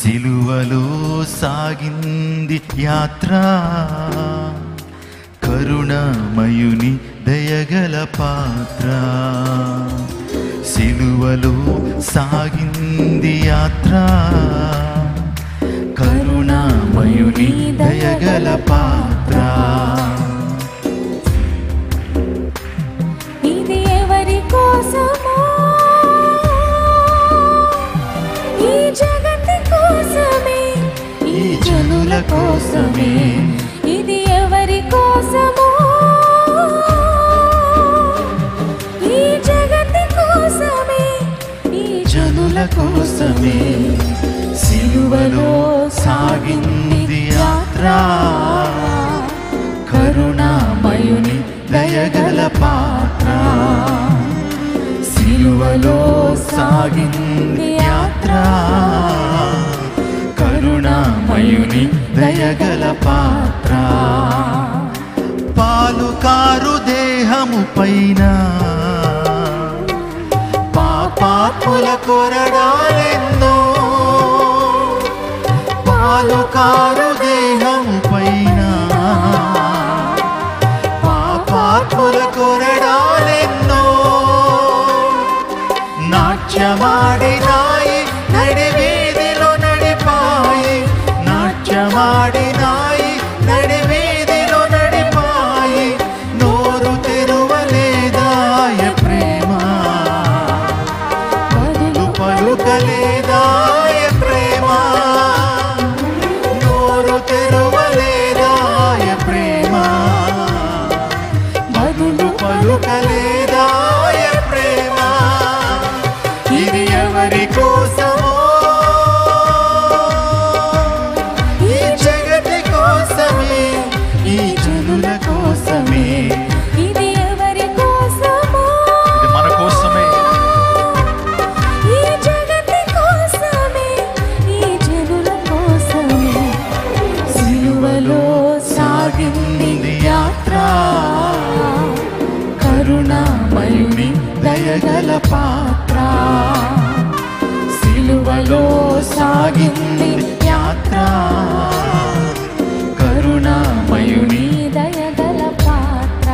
సిలువలో సాగింది యాత్ర కరుణమయుని దయగల పాత్ర సిలువలో సాగింది యాత్ర కరుణమయుని దయగల పాత్ర ఇది ఎవరి కోసమో ఈ జగతి కోసమే ఈ జనుల కోసమే ఇది ఎవరి కోసమో ఈ జగతి కోసమే ఈ జనుల కోసమే సిలువలో సాగింది యాత్ర కరుణామయుని దయగల పాత్ర సిలువలో సాగింది యాత్ర కరుణామయుని దయగల పాత్ర పాలుకారు దేహము పైన పాపాత్ముల కొరడాలెన్నో పాలుకారు దేహము పైన పాపాత్ముల కొరడాలెన్నో నాట్యమాడినాయి నడి వీధిలో నడిపాయి నాట్యమాడినాయి నడి వీధిలో నడిపాయి నోరు తెరువలేదాయ ప్రేమ బదులు పలుకలేదాయ ప్రేమ నోరు తెరువలేదాయ ప్రేమ బదులు పలుకలేదాయ ప్రేమ ఇది ఎవరి కోసమో ఈ జగతి కోసమే ఈ జనుల కోసమే ఇది ఎవరి కోసమో ఇది మన కోసమే ఈ జగతి కోసమే ఈ జనుల కోసమే సిలువలో సాగింది యాత్ర కరుణామయుని దయగల పాత్ర సిలువలో సాగింది యాత్ర కరుణామయుని దయగల పాత్ర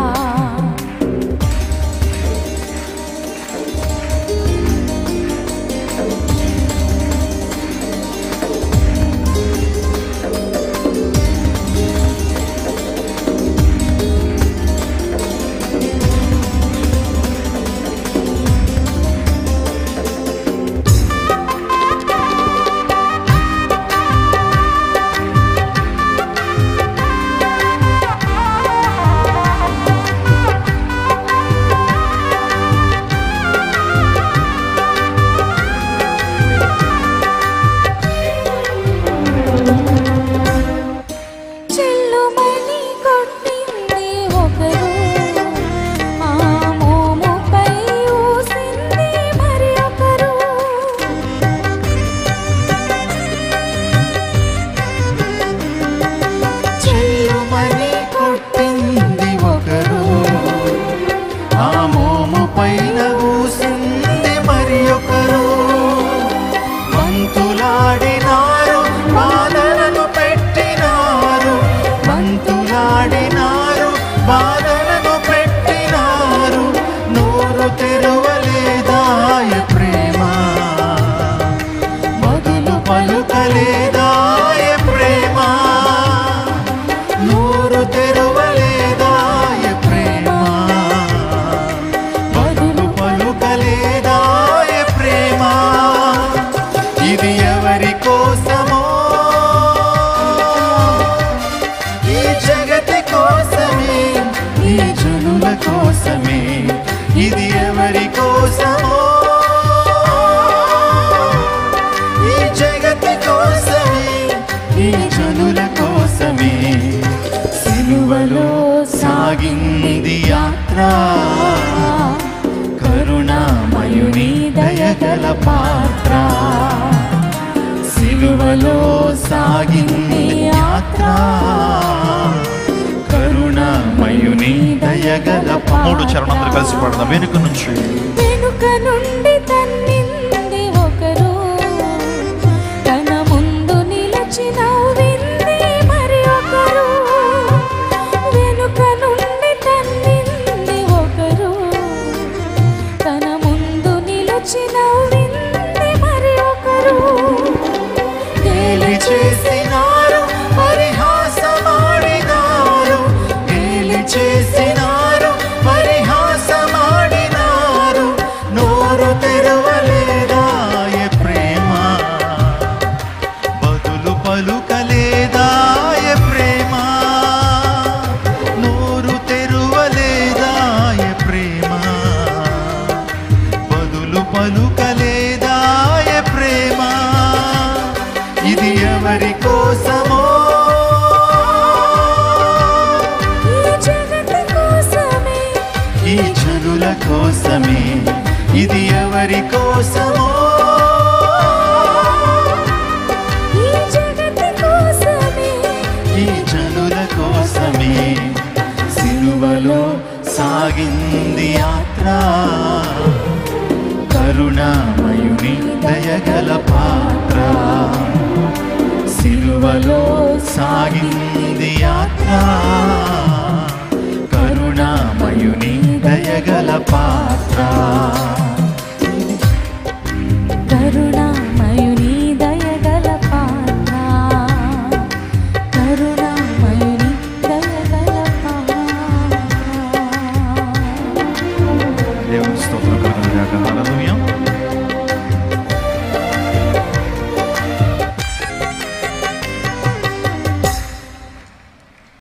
చెల్లుమని కొట్టింది ఒకరు ఆ మోముపై ఊసింది మరి ఒకరు చెల్లుమని కొట్టింది ఒకరు ఆ మోము పైన ఊసింది మరి ఒకరు వంతులాడినారు బాధలను పెట్టినారు వంతులాడినారు బాధలను పెట్టినారు నోరు తెరవలేదాయ ప్రేమ మొదలు పలుకలేదాయ ప్రేమ నోరు తెరవలేదాయ ప్రేమ బదులు పలుకలేదాయ ప్రేమ ఇది ఎవరి కోసమో ఈ జగతి కోసమే ఈ జనుల కోసమే ఇది ఎవరి కోసమో ఈ జగతి కోసమే ఈ జనుల కోసమే సిలువలో సాగింది యాత్ర కరుణామయుని దయగల పాత్ర సిలువలో సాగింది యాత్ర కరుణామయుని దయగల మూడు చరణంలో కలిసి పడదాం వెనుక నుంచి వెనుక నుండి తన్నింది ఒకరు తన ఇది ఎవరి కోసమో ఈ జగతి కోసమే ఈ జనుల కోసమే సిలువలో సాగింది యాత్ర కరుణామయుని దయగల పాత్ర సిలువలో సాగింది యాత్ర కరుణామయుని దయగల పాత్ర